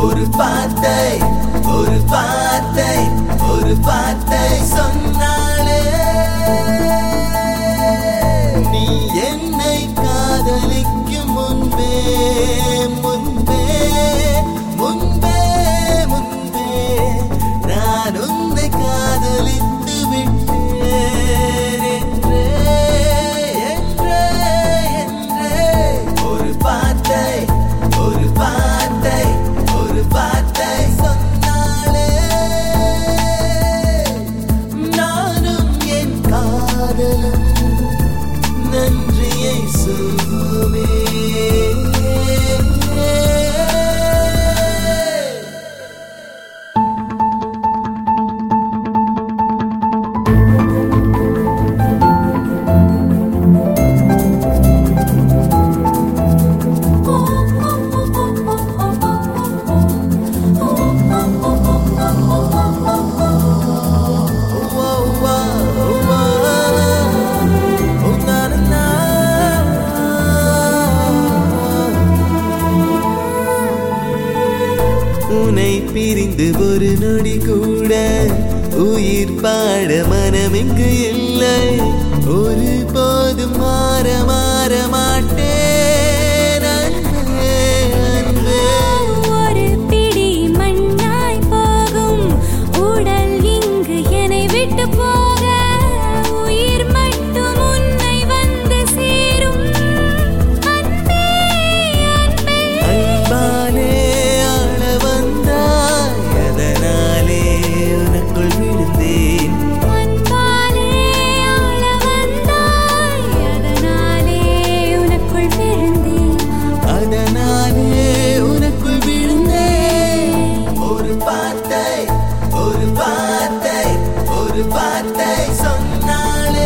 ஒரு வார்த்தை ஒரு வார்த்தை ஒரு வார்த்தை சொன்னாலே நீ என்னை காதலிக்கும் முன்பே முன்பே முன்பே முன்பே நான் உன்னை காதலித்து விட்டேன் என்றே என்றே என்றே ஒரு வார்த்தை ஒரு வார்த்தை ஒரு வார்த்தை சொன்னாலே நானும் என் காதலும் நன்றியை சொல்லுமே உனை பிரிந்து ஒரு நொடி கூட உயிர் பாட மனம் இங்கு இல்லை ஒரு போதும் மாற மாற மாட்டேன் அன்பே, அன்பே. ஒரு பிடி மண்ணாய் போகும் உடல் இங்கு என்னை விட்டு போக உயிர் மட்டும் உன்னை வந்து சேரும் அன்பே அன்பே அன்பாலே ஆள வந்தாய் அதனாலே உனக்குள் விழுந்தேன் அன்பாலே ஆள வந்தாய் அதனாலே உனக்குள் விழுந்தேன் அதனாலே உனக்குள் விழுந்தேன் ஒரு வார்த்தை ஒரு வார்த்தை ஒரு வார்த்தை சொன்னாலே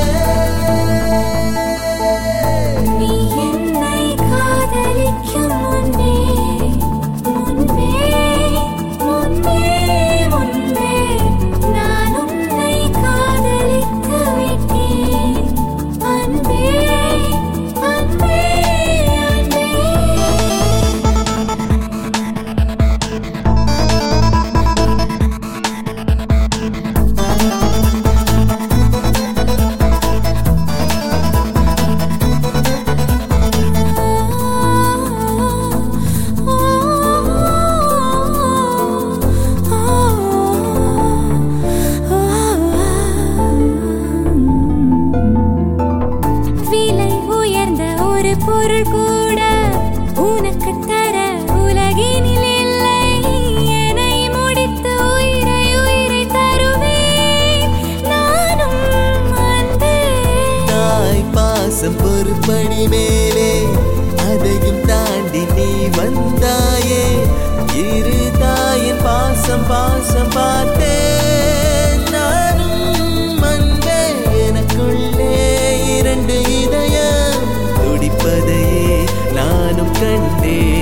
நீ என்னை காதலிக்கும் முன்பே முன்பே முன்பே முன்பே நான் உன்னை காதலித்து விட்டேன் அன்பே அன்பே அன்பே விலை உயர்ந்த ஒரு பொருள் கூட உனக்கு தர உலகினில் இல்லை என்னை முடித்து உயிரை உயிரை தருவேன் நானும் அன்பே தாய் பாசம் ஒரு படி மேலே அதையும் தாண்டி நீ வந்தாயே இரு தாயின் பாசம் பாசம் பார்த்தேன் நானும் அன்பே எனக்குள்ளே இரண்டு இதயம் துடிப்பதையே நானும் கண்டேன்